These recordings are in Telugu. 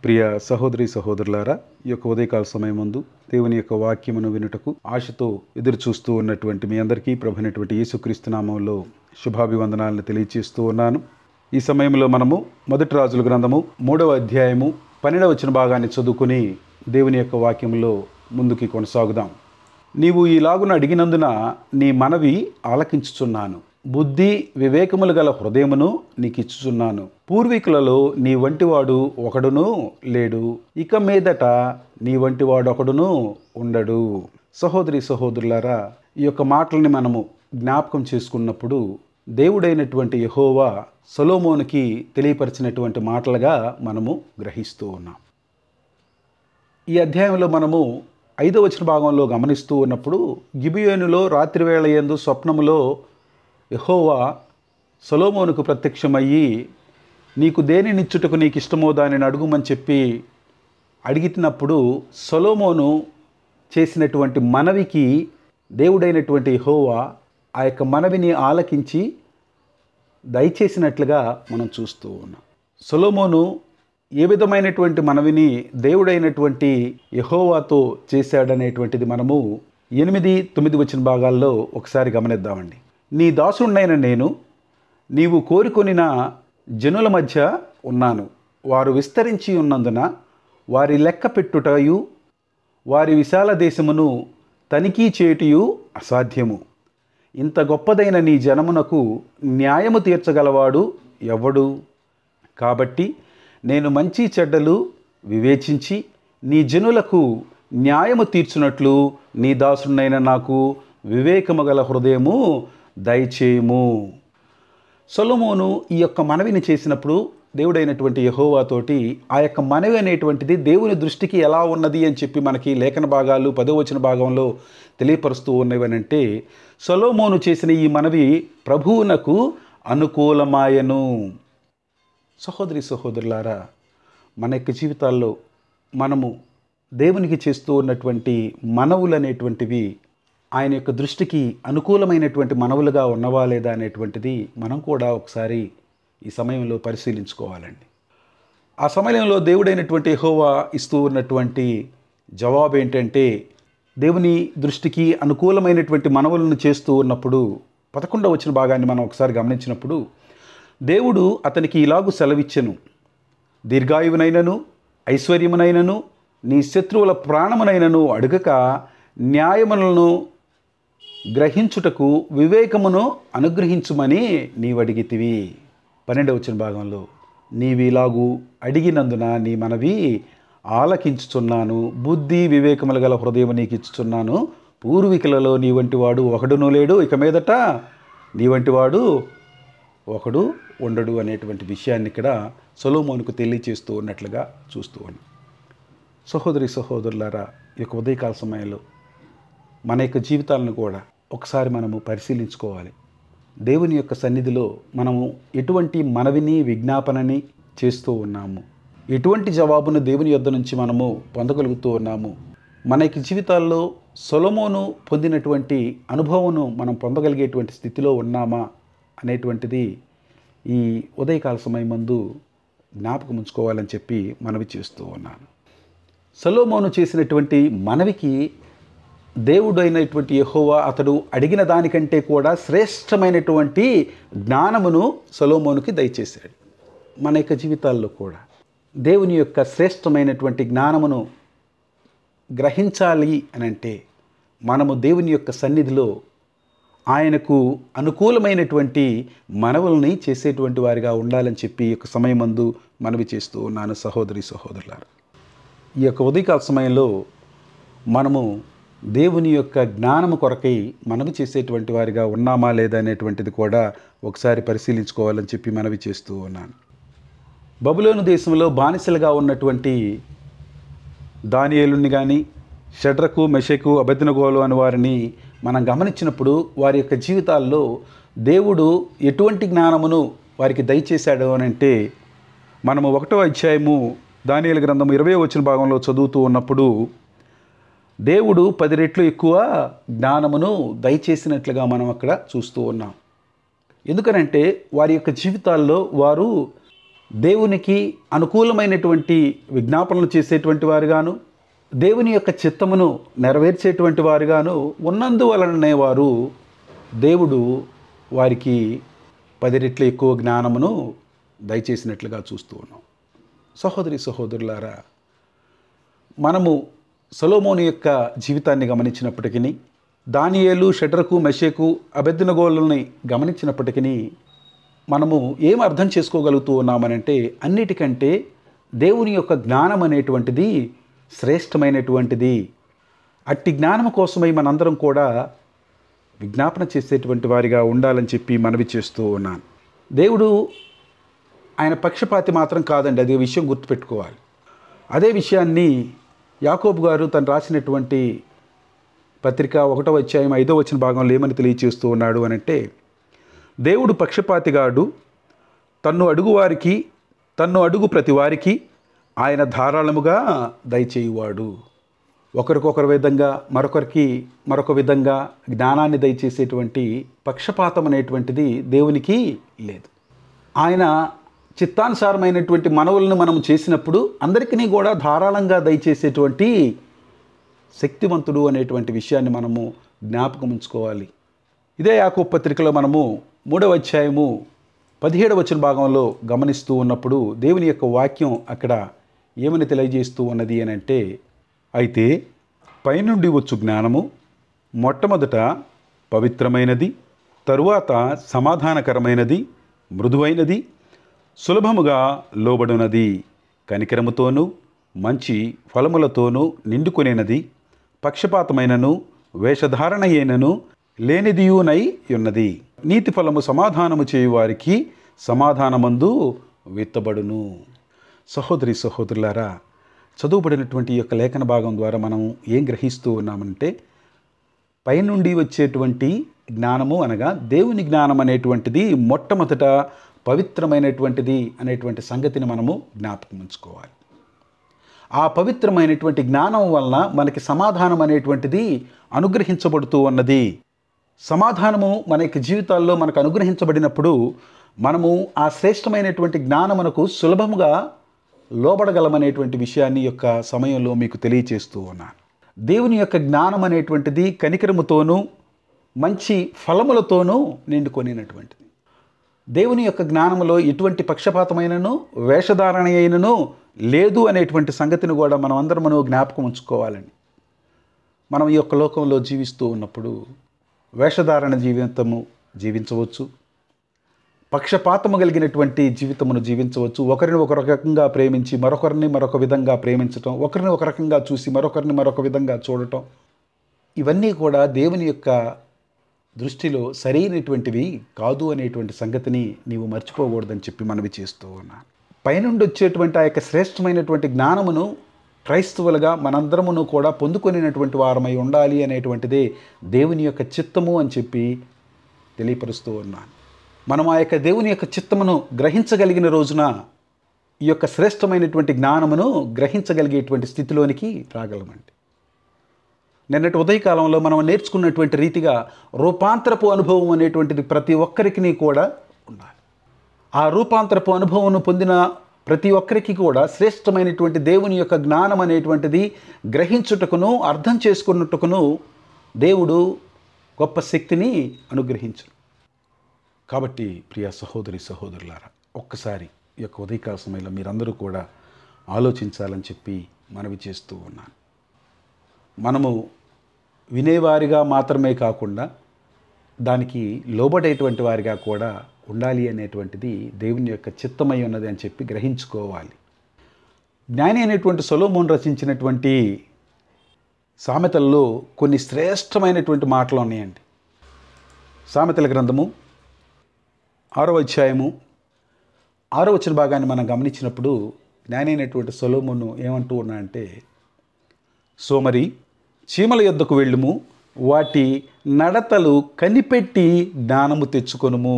ప్రియ సహోదరి సహోదరులారా ఈ యొక్క ఉదయకాల సమయం ముందు దేవుని యొక్క వాక్యమును వినుటకు ఆశతో ఎదురు చూస్తూ ఉన్నటువంటి మీ అందరికీ ప్రభునటువంటి యేసుక్రీస్తు నామంలో శుభాభివందనాలను తెలియజేస్తూ ఉన్నాను ఈ సమయంలో మనము మొదటి రాజుల గ్రంథము మూడవ అధ్యాయము పన్నెండవ వచ్చిన భాగాన్ని చదువుకుని దేవుని యొక్క వాక్యంలో ముందుకి కొనసాగుదాం నీవు ఈలాగున అడిగినందున నీ మనవి ఆలకించుచున్నాను బుద్ధి వివేకములు గల హృదయమును నీకు ఇచ్చుచున్నాను పూర్వీకులలో నీ వంటివాడు ఒకడును లేడు ఇక మీదట నీ వంటివాడు ఒకడును ఉండడు సహోదరి సహోదరులారా ఈ యొక్క మాటల్ని మనము జ్ఞాపకం చేసుకున్నప్పుడు దేవుడైనటువంటి యహోవా సొలోమోనుకి తెలియపరిచినటువంటి మాటలుగా మనము గ్రహిస్తూ ఉన్నాం ఈ అధ్యాయంలో మనము ఐదో వచన భాగంలో గమనిస్తూ ఉన్నప్పుడు గిబియోనులో రాత్రివేళ ఎందు స్వప్నములో యహోవా సొలోమోనుకు ప్రత్యక్షమయ్యి నీకు దేనినిచ్చుటకు నీకు ఇష్టమో దానిని అడుగుమని చెప్పి అడిగినప్పుడు సొలోమోను చేసినటువంటి మనవికి దేవుడైనటువంటి యహోవా ఆ యొక్క మనవిని ఆలకించి దయచేసినట్లుగా మనం చూస్తూ ఉన్నాం సొలోమోను ఏ విధమైనటువంటి మనవిని దేవుడైనటువంటి యహోవాతో చేశాడనేటువంటిది మనము ఎనిమిది తొమ్మిది వచ్చిన భాగాల్లో ఒకసారి గమనిద్దామండి నీ దాసుడినైన నేను నీవు కోరుకొనిన జనుల మధ్య ఉన్నాను వారు విస్తరించి ఉన్నందున వారి లెక్క పెట్టుటయు వారి విశాల దేశమును తనిఖీ చేయుటయు అసాధ్యము ఇంత గొప్పదైన నీ జనమునకు న్యాయము తీర్చగలవాడు ఎవడు కాబట్టి నేను మంచి చెడ్డలు వివేచించి నీ జనులకు న్యాయము తీర్చున్నట్లు నీ దాసుడినైన నాకు వివేకము గల హృదయము దయచేయము సొలమోను ఈ యొక్క మనవిని చేసినప్పుడు దేవుడైనటువంటి యహోవాతోటి ఆ యొక్క మనవి అనేటువంటిది దేవుని దృష్టికి ఎలా ఉన్నది అని చెప్పి మనకి లేఖన భాగాలు పదవచన భాగంలో తెలియపరుస్తూ ఉన్నవనంటే సొలోమోను చేసిన ఈ మనవి ప్రభువునకు అనుకూలమాయను సహోదరి సహోదరులారా మన యొక్క జీవితాల్లో మనము దేవునికి చేస్తూ ఉన్నటువంటి మనవులు అనేటువంటివి ఆయన యొక్క దృష్టికి అనుకూలమైనటువంటి మనవులుగా ఉన్నవా లేదా అనేటువంటిది మనం కూడా ఒకసారి ఈ సమయంలో పరిశీలించుకోవాలండి ఆ సమయంలో దేవుడైనటువంటి హోవా ఇస్తూ ఉన్నటువంటి జవాబు ఏంటంటే దేవుని దృష్టికి అనుకూలమైనటువంటి మనవులను చేస్తూ ఉన్నప్పుడు పదకొండవ వచ్చిన భాగాన్ని మనం ఒకసారి గమనించినప్పుడు దేవుడు అతనికి ఇలాగు సెలవిచ్చెను దీర్ఘాయువునైనను ఐశ్వర్యమునైనను నీ శత్రువుల ప్రాణమునైనను అడుగక న్యాయములను గ్రహించుటకు వివేకమును అనుగ్రహించుమని నీవడిగితివి పన్నెండవ వచ్చిన భాగంలో నీవిలాగు అడిగినందున నీ మనవి ఆలకించుచున్నాను బుద్ధి వివేకములు గల హృదయం నీకు ఇచ్చుచున్నాను పూర్వీకులలో నీ వంటి వాడు ఒకడును లేడు ఇక మీదట నీ వంటి వాడు ఒకడు ఉండడు అనేటువంటి విషయాన్ని ఇక్కడ సొలోమోనుకు తెలియచేస్తూ ఉన్నట్లుగా చూస్తూ ఉన్నాం సహోదరి సహోదరులారా ఈ యొక్క ఉదయకాల సమయంలో మన యొక్క జీవితాలను కూడా ఒకసారి మనము పరిశీలించుకోవాలి దేవుని యొక్క సన్నిధిలో మనము ఎటువంటి మనవిని విజ్ఞాపనని చేస్తూ ఉన్నాము ఎటువంటి జవాబును దేవుని యొద్ద నుంచి మనము పొందగలుగుతూ ఉన్నాము మన యొక్క జీవితాల్లో సొలమోను పొందినటువంటి అనుభవమును మనం పొందగలిగేటువంటి స్థితిలో ఉన్నామా అనేటువంటిది ఈ ఉదయకాల సమయం ముందు జ్ఞాపకం ఉంచుకోవాలని చెప్పి మనవి చేస్తూ ఉన్నాను సొలోమోను చేసినటువంటి మనవికి దేవుడు అయినటువంటి యహోవా అతడు అడిగిన దానికంటే కూడా శ్రేష్టమైనటువంటి జ్ఞానమును సొలోమోనుకి దయచేశాడు మన యొక్క జీవితాల్లో కూడా దేవుని యొక్క శ్రేష్టమైనటువంటి జ్ఞానమును గ్రహించాలి అని అంటే మనము దేవుని యొక్క సన్నిధిలో ఆయనకు అనుకూలమైనటువంటి మనవుల్ని చేసేటువంటి వారిగా ఉండాలని చెప్పి ఈ యొక్క సమయమందు మనవి చేస్తూ ఉన్నాను సహోదరి సహోదరులారు ఈ యొక్క ఉదయకాల సమయంలో మనము దేవుని యొక్క జ్ఞానము కొరకై మనవి చేసేటువంటి వారిగా ఉన్నామా లేదా అనేటువంటిది కూడా ఒకసారి పరిశీలించుకోవాలని చెప్పి మనవి చేస్తూ ఉన్నాను బబులోను దేశంలో బానిసలుగా ఉన్నటువంటి దానియేలుని కానీ షడ్రకు మెషకు అభెదనగోలు అని వారిని మనం గమనించినప్పుడు వారి యొక్క జీవితాల్లో దేవుడు ఎటువంటి జ్ఞానమును వారికి దయచేశాడు అని అంటే మనము ఒకటో అధ్యాయము దానియేలు గ్రంథం ఇరవై వచ్చిన భాగంలో చదువుతూ ఉన్నప్పుడు దేవుడు పది రెట్లు ఎక్కువ జ్ఞానమును దయచేసినట్లుగా మనం అక్కడ చూస్తూ ఉన్నాం ఎందుకనంటే వారి యొక్క జీవితాల్లో వారు దేవునికి అనుకూలమైనటువంటి విజ్ఞాపనలు చేసేటువంటి వారుగాను దేవుని యొక్క చిత్తమును నెరవేర్చేటువంటి వారుగాను ఉన్నందువలననే వారు దేవుడు వారికి పది రెట్లు ఎక్కువ జ్ఞానమును దయచేసినట్లుగా చూస్తూ ఉన్నాం సహోదరి సహోదరులారా మనము సొలోమోని యొక్క జీవితాన్ని గమనించినప్పటికీ దానియేలు షడ్రకు మెషేకు అభెద్దనగోళ్ళని గమనించినప్పటికీ మనము ఏం అర్థం చేసుకోగలుగుతూ ఉన్నామనంటే అన్నిటికంటే దేవుని యొక్క జ్ఞానం అనేటువంటిది శ్రేష్టమైనటువంటిది అట్టి జ్ఞానం కోసమై మనందరం కూడా విజ్ఞాపన చేసేటువంటి వారిగా ఉండాలని చెప్పి మనవి చేస్తూ ఉన్నాను దేవుడు ఆయన పక్షపాతి మాత్రం కాదండి అదే విషయం గుర్తుపెట్టుకోవాలి అదే విషయాన్ని యాకోబు గారు తను రాసినటువంటి పత్రిక ఒకటో అధ్యాయం ఐదో వచ్చిన భాగంలో ఏమని తెలియచేస్తూ ఉన్నాడు అని అంటే దేవుడు పక్షపాతిగాడు తన్ను అడుగువారికి తన్ను అడుగు ప్రతి వారికి ఆయన ధారాళముగా దయచేయువాడు ఒకరికొకరి విధంగా మరొకరికి మరొక విధంగా జ్ఞానాన్ని దయచేసేటువంటి పక్షపాతం అనేటువంటిది దేవునికి లేదు ఆయన చిత్తానుసారమైనటువంటి మనవులను మనం చేసినప్పుడు అందరికీ కూడా ధారాళంగా దయచేసేటువంటి శక్తివంతుడు అనేటువంటి విషయాన్ని మనము జ్ఞాపకం ఉంచుకోవాలి ఇదే యాకో పత్రికలో మనము మూడవ అధ్యాయము పదిహేడవ వచ్చిన భాగంలో గమనిస్తూ ఉన్నప్పుడు దేవుని యొక్క వాక్యం అక్కడ ఏమని తెలియజేస్తూ ఉన్నది అని అంటే అయితే పైనుండి వచ్చు జ్ఞానము మొట్టమొదట పవిత్రమైనది తరువాత సమాధానకరమైనది మృదువైనది సులభముగా లోబడునది కనికరముతోనూ మంచి ఫలములతోనూ నిండుకొనినది పక్షపాతమైనను వేషధారణ అయినను లేనిదియునై ఉన్నది నీతి ఫలము సమాధానము చేయువారికి సమాధానమందు విత్తబడును సహోదరి సహోదరులారా చదువుబడినటువంటి ఈ యొక్క లేఖన భాగం ద్వారా మనం ఏం గ్రహిస్తూ ఉన్నామంటే పైనుండి వచ్చేటువంటి జ్ఞానము అనగా దేవుని జ్ఞానం అనేటువంటిది మొట్టమొదట పవిత్రమైనటువంటిది అనేటువంటి సంగతిని మనము జ్ఞాపకం ఉంచుకోవాలి ఆ పవిత్రమైనటువంటి జ్ఞానం వలన మనకి సమాధానం అనేటువంటిది అనుగ్రహించబడుతూ ఉన్నది సమాధానము మన యొక్క జీవితాల్లో మనకు అనుగ్రహించబడినప్పుడు మనము ఆ శ్రేష్టమైనటువంటి జ్ఞానమునకు సులభముగా లోబడగలమనేటువంటి విషయాన్ని ఈ యొక్క సమయంలో మీకు తెలియచేస్తూ ఉన్నాను దేవుని యొక్క జ్ఞానం అనేటువంటిది కనికరముతోనూ మంచి ఫలములతోనూ నిండుకొనినటువంటిది దేవుని యొక్క జ్ఞానములో ఎటువంటి పక్షపాతమైనను వేషధారణ అయినను లేదు అనేటువంటి సంగతిని కూడా మనం అందరము జ్ఞాపకం ఉంచుకోవాలండి మనం ఈ యొక్క లోకంలో జీవిస్తూ ఉన్నప్పుడు వేషధారణ జీవితము జీవించవచ్చు పక్షపాతము కలిగినటువంటి జీవితమును జీవించవచ్చు ఒకరిని ఒక రకంగా ప్రేమించి మరొకరిని మరొక విధంగా ప్రేమించటం ఒకరిని ఒక రకంగా చూసి మరొకరిని మరొక విధంగా చూడటం ఇవన్నీ కూడా దేవుని యొక్క దృష్టిలో సరైనటువంటివి కాదు అనేటువంటి సంగతిని నీవు మర్చిపోకూడదని చెప్పి మనవి చేస్తూ ఉన్నాను పైనుండి వచ్చేటువంటి ఆ యొక్క శ్రేష్టమైనటువంటి జ్ఞానమును క్రైస్తవులుగా మనందరమును కూడా పొందుకొనినటువంటి వారమై ఉండాలి అనేటువంటిదే దేవుని యొక్క చిత్తము అని చెప్పి తెలియపరుస్తూ ఉన్నాను మనం ఆ యొక్క దేవుని యొక్క చిత్తమును గ్రహించగలిగిన రోజున ఈ యొక్క శ్రేష్టమైనటువంటి జ్ఞానమును గ్రహించగలిగేటువంటి స్థితిలోనికి రాగలమండి నిన్నటి ఉదయకాలంలో మనం నేర్చుకున్నటువంటి రీతిగా రూపాంతరపు అనుభవం అనేటువంటిది ప్రతి ఒక్కరికి కూడా ఉండాలి ఆ రూపాంతరపు అనుభవం పొందిన ప్రతి ఒక్కరికి కూడా శ్రేష్టమైనటువంటి దేవుని యొక్క జ్ఞానం అనేటువంటిది గ్రహించుటకును అర్థం చేసుకున్నట్టుకును దేవుడు గొప్ప శక్తిని అనుగ్రహించు కాబట్టి ప్రియ సహోదరి సహోదరులారా ఒక్కసారి ఈ యొక్క ఉదయకాల సమయంలో మీరందరూ కూడా ఆలోచించాలని చెప్పి మనవి చేస్తూ ఉన్నాను మనము వినేవారిగా మాత్రమే కాకుండా దానికి లోబడేటువంటి వారిగా కూడా ఉండాలి అనేటువంటిది దేవుని యొక్క చిత్తమై ఉన్నది అని చెప్పి గ్రహించుకోవాలి జ్ఞాని అనేటువంటి సొలోమోన్ రచించినటువంటి సామెతల్లో కొన్ని శ్రేష్టమైనటువంటి మాటలు ఉన్నాయండి సామెతల గ్రంథము ఆరో అధ్యాయము ఆరో వచ్చిన భాగాన్ని మనం గమనించినప్పుడు జ్ఞాని అయినటువంటి సొలోమోను ఏమంటూ ఉన్నా అంటే సోమరి చీమల యొద్దకు వెళ్ళుము వాటి నడతలు కనిపెట్టి జ్ఞానము తెచ్చుకొనుము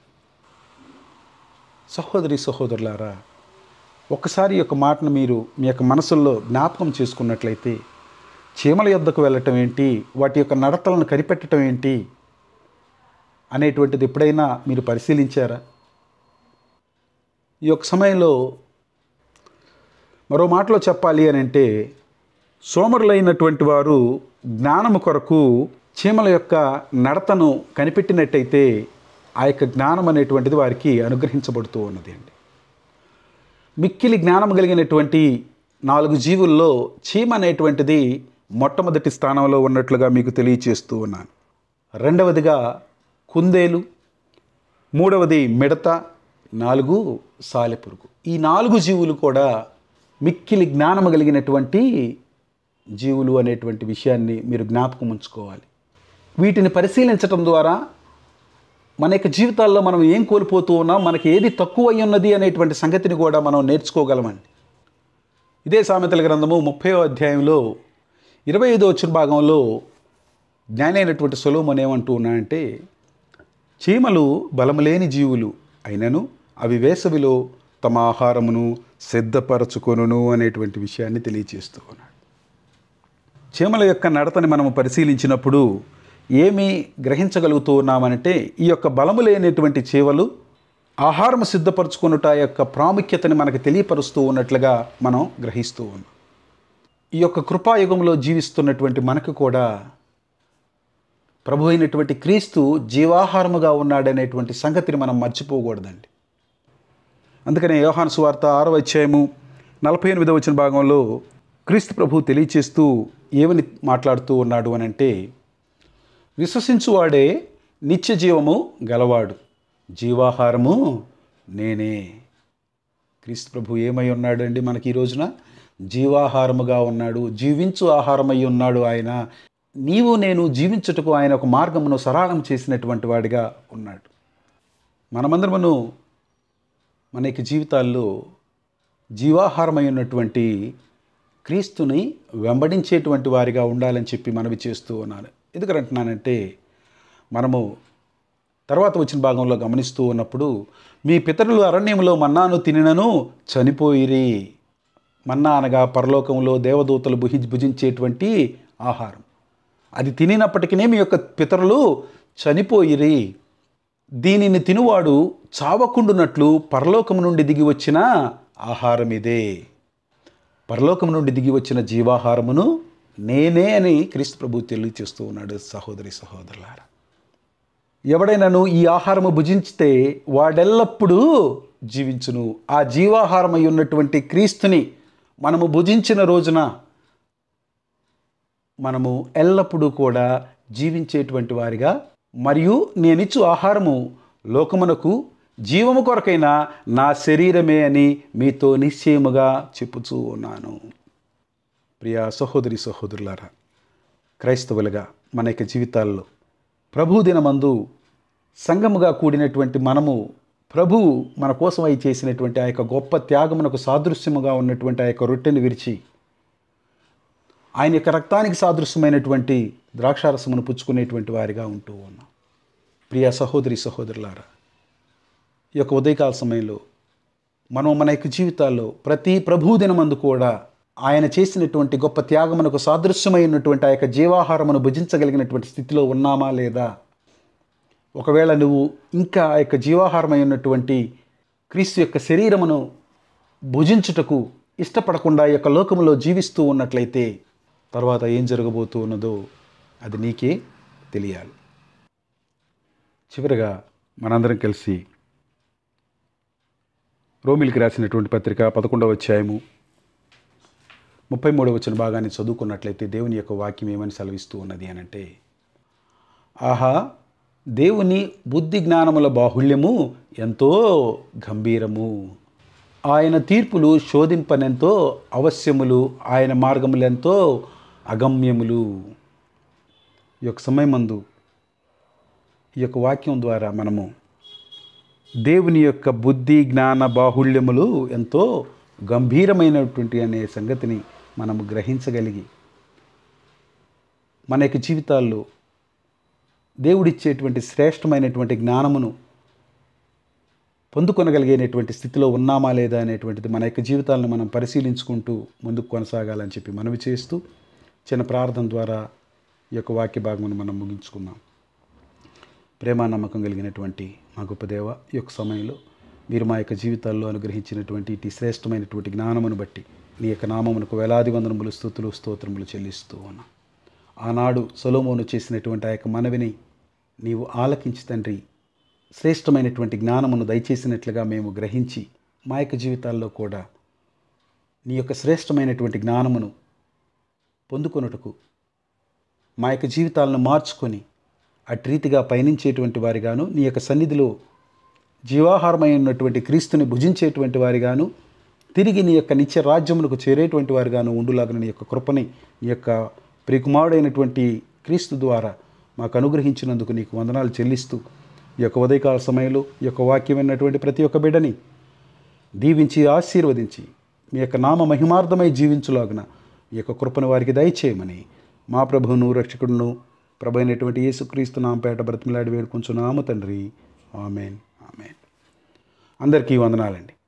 సహోదరి సహోదరులారా ఒక్కసారి ఈ యొక్క మాటను మీరు మీ యొక్క మనసుల్లో జ్ఞాపకం చేసుకున్నట్లయితే చీమల యొద్దకు వెళ్ళటం ఏంటి వాటి యొక్క నడతలను కనిపెట్టడం ఏంటి అనేటువంటిది ఎప్పుడైనా మీరు పరిశీలించారా ఈ యొక్క సమయంలో మరో మాటలో చెప్పాలి అని అంటే సోమరులైనటువంటి వారు జ్ఞానము కొరకు చీమల యొక్క నడతను కనిపెట్టినట్టయితే ఆ యొక్క జ్ఞానం అనేటువంటిది వారికి అనుగ్రహించబడుతూ ఉన్నది అండి మిక్కిలి జ్ఞానం కలిగినటువంటి నాలుగు జీవుల్లో చీమ అనేటువంటిది మొట్టమొదటి స్థానంలో ఉన్నట్లుగా మీకు తెలియచేస్తూ ఉన్నాను రెండవదిగా కుందేలు మూడవది మిడత నాలుగు సాలెపురుగు ఈ నాలుగు జీవులు కూడా మిక్కిలి జ్ఞానము కలిగినటువంటి జీవులు అనేటువంటి విషయాన్ని మీరు జ్ఞాపకం ఉంచుకోవాలి వీటిని పరిశీలించటం ద్వారా మన యొక్క జీవితాల్లో మనం ఏం కోల్పోతూ ఉన్నాం మనకి ఏది తక్కువ అయి ఉన్నది అనేటువంటి సంగతిని కూడా మనం నేర్చుకోగలమండి ఇదే సామెతల గ్రంథము ముప్పై అధ్యాయంలో ఇరవై ఐదో వచ్చిన భాగంలో జ్ఞాని అయినటువంటి సొలోమన్ ఏమంటూ ఉన్నాయంటే చీమలు బలములేని జీవులు అయినను అవి వేసవిలో తమ ఆహారమును సిద్ధపరచుకొనును అనేటువంటి విషయాన్ని తెలియచేస్తూ ఉన్నాడు చీమల యొక్క నడతని మనము పరిశీలించినప్పుడు ఏమి గ్రహించగలుగుతూ ఉన్నామంటే ఈ యొక్క బలము లేనటువంటి చీవలు ఆహారం సిద్ధపరచుకున్నట యొక్క ప్రాముఖ్యతని మనకు తెలియపరుస్తూ ఉన్నట్లుగా మనం గ్రహిస్తూ ఉన్నాం ఈ యొక్క కృపాయుగంలో జీవిస్తున్నటువంటి మనకు కూడా ప్రభు అయినటువంటి క్రీస్తు జీవాహారముగా ఉన్నాడనేటువంటి సంగతిని మనం మర్చిపోకూడదండి అందుకనే యోహాను సువార్త ఆరో అధ్యాయము నలభై ఎనిమిదవ వచ్చిన భాగంలో క్రీస్తు ప్రభు తెలియచేస్తూ ఏమని మాట్లాడుతూ ఉన్నాడు అని అంటే విశ్వసించువాడే నిత్య జీవము గలవాడు జీవాహారము నేనే క్రీస్తు ప్రభు ఏమై ఉన్నాడు అండి మనకి ఈ రోజున జీవాహారముగా ఉన్నాడు జీవించు ఆహారమై ఉన్నాడు ఆయన నీవు నేను జీవించుటకు ఆయన ఒక మార్గమును సరళం చేసినటువంటి వాడిగా ఉన్నాడు మనమందరమును మన యొక్క జీవితాల్లో జీవాహారమై ఉన్నటువంటి క్రీస్తుని వెంబడించేటువంటి వారిగా ఉండాలని చెప్పి మనవి చేస్తూ ఉన్నాను ఎందుకంటున్నానంటే మనము తర్వాత వచ్చిన భాగంలో గమనిస్తూ ఉన్నప్పుడు మీ పితరులు అరణ్యంలో మన్నాను తినినను చనిపోయిరి మన్నా అనగా పరలోకంలో దేవదూతలు భుజి భుజించేటువంటి ఆహారం అది తినినప్పటికీ మీ యొక్క పితరులు చనిపోయిరి దీనిని తినువాడు చావకుండునట్లు పరలోకము నుండి దిగి వచ్చిన ఆహారం ఇదే పరలోకం నుండి దిగి వచ్చిన జీవాహారమును నేనే అని క్రీస్తు ప్రభు తెలియచేస్తూ ఉన్నాడు సహోదరి సహోదరులారా ఎవడైనాను ఈ ఆహారము భుజించితే వాడెల్లప్పుడూ జీవించును ఆ జీవాహారమై ఉన్నటువంటి క్రీస్తుని మనము భుజించిన రోజున మనము ఎల్లప్పుడూ కూడా జీవించేటువంటి వారిగా మరియు నేనిచ్చు ఆహారము లోకమునకు జీవము కొరకైన నా శరీరమే అని మీతో నిశ్చయముగా చెప్పుచూ ఉన్నాను ప్రియా సహోదరి సహోదరులారా క్రైస్తవులుగా మన యొక్క జీవితాల్లో ప్రభు దినమందు సంగముగా కూడినటువంటి మనము ప్రభు మన కోసం అయి చేసినటువంటి ఆ యొక్క గొప్ప త్యాగమునకు సాదృశ్యముగా ఉన్నటువంటి ఆ యొక్క రొట్టెని విరిచి ఆయన యొక్క రక్తానికి సాదృశ్యమైనటువంటి ద్రాక్షారసమును పుచ్చుకునేటువంటి వారిగా ఉంటూ ఉన్నాం ప్రియ సహోదరి సహోదరులారా ఈ యొక్క ఉదయకాల సమయంలో మనం మన యొక్క జీవితాల్లో ప్రతి ప్రభు దినమందు కూడా ఆయన చేసినటువంటి గొప్ప త్యాగమునకు సాదృశ్యమైనటువంటి ఆ యొక్క జీవాహారమును భుజించగలిగినటువంటి స్థితిలో ఉన్నామా లేదా ఒకవేళ నువ్వు ఇంకా ఆ యొక్క జీవాహారమై ఉన్నటువంటి క్రీస్తు యొక్క శరీరమును భుజించుటకు ఇష్టపడకుండా ఈ యొక్క లోకములో జీవిస్తూ ఉన్నట్లయితే తర్వాత ఏం జరగబోతూ ఉన్నదో అది నీకే తెలియాలి చివరిగా మనందరం కలిసి రోమిలికి రాసినటువంటి పత్రిక పదకొండవ అధ్యాయము ముప్పై మూడవ వచ్చిన భాగాన్ని చదువుకున్నట్లయితే దేవుని యొక్క వాక్యం ఏమని సెలవిస్తూ ఉన్నది అని అంటే ఆహా దేవుని బుద్ధి జ్ఞానముల బాహుళ్యము ఎంతో గంభీరము ఆయన తీర్పులు శోధింపనెంతో అవశ్యములు ఆయన మార్గములెంతో అగమ్యములు ఈ యొక్క సమయమందు ఈ యొక్క వాక్యం ద్వారా మనము దేవుని యొక్క బుద్ధి జ్ఞాన బాహుళ్యములు ఎంతో గంభీరమైనటువంటి అనే సంగతిని మనము గ్రహించగలిగి మన యొక్క జీవితాల్లో దేవుడిచ్చేటువంటి శ్రేష్టమైనటువంటి జ్ఞానమును పొందుకొనగలిగేటువంటి స్థితిలో ఉన్నామా లేదా అనేటువంటిది మన యొక్క జీవితాలను మనం పరిశీలించుకుంటూ ముందుకు కొనసాగాలని చెప్పి మనవి చేస్తూ చిన్న ప్రార్థన ద్వారా ఈ యొక్క వాక్య భాగమును మనం ముగించుకుందాం ప్రేమ నమ్మకం కలిగినటువంటి మా గొప్ప దేవ ఈ యొక్క సమయంలో మీరు మా యొక్క జీవితాల్లో అనుగ్రహించినటువంటి ఇటు శ్రేష్టమైనటువంటి జ్ఞానమును బట్టి నీ యొక్క నామమునకు వేలాది వందనములు స్థుతులు స్తోత్రములు చెల్లిస్తూ ఉన్నాం ఆనాడు సొలోమోను చేసినటువంటి ఆ యొక్క మనవిని నీవు ఆలకించి తండ్రి శ్రేష్టమైనటువంటి జ్ఞానమును దయచేసినట్లుగా మేము గ్రహించి మా యొక్క జీవితాల్లో కూడా నీ యొక్క శ్రేష్టమైనటువంటి జ్ఞానమును పొందుకొనుటకు మా యొక్క జీవితాలను మార్చుకొని అటు రీతిగా పయనించేటువంటి వారిగాను నీ యొక్క సన్నిధిలో జీవాహారమైనటువంటి క్రీస్తుని భుజించేటువంటి వారిగాను తిరిగి నీ యొక్క నిత్య రాజ్యమునకు చేరేటువంటి వారిగాను ఉండులాగిన నీ యొక్క కృపని నీ యొక్క ప్రియకుమారుడైనటువంటి క్రీస్తు ద్వారా మాకు అనుగ్రహించినందుకు నీకు వందనాలు చెల్లిస్తూ ఈ యొక్క ఉదయకాల సమయంలో ఈ యొక్క వాక్యమైనటువంటి ప్రతి ఒక్క బిడ్డని దీవించి ఆశీర్వదించి మీ యొక్క నామ మహిమార్థమై జీవించులాగున ఈ యొక్క కృపను వారికి దయచేయమని మా ప్రభువును రక్షకుడును ప్రభు అయినటువంటి యేసుక్రీస్తు నాంపేట బ్రతిమిలాడి వేడుకుంటున్నాము తండ్రి ఆమెన్ ఆమెన్ అందరికీ వందనాలండి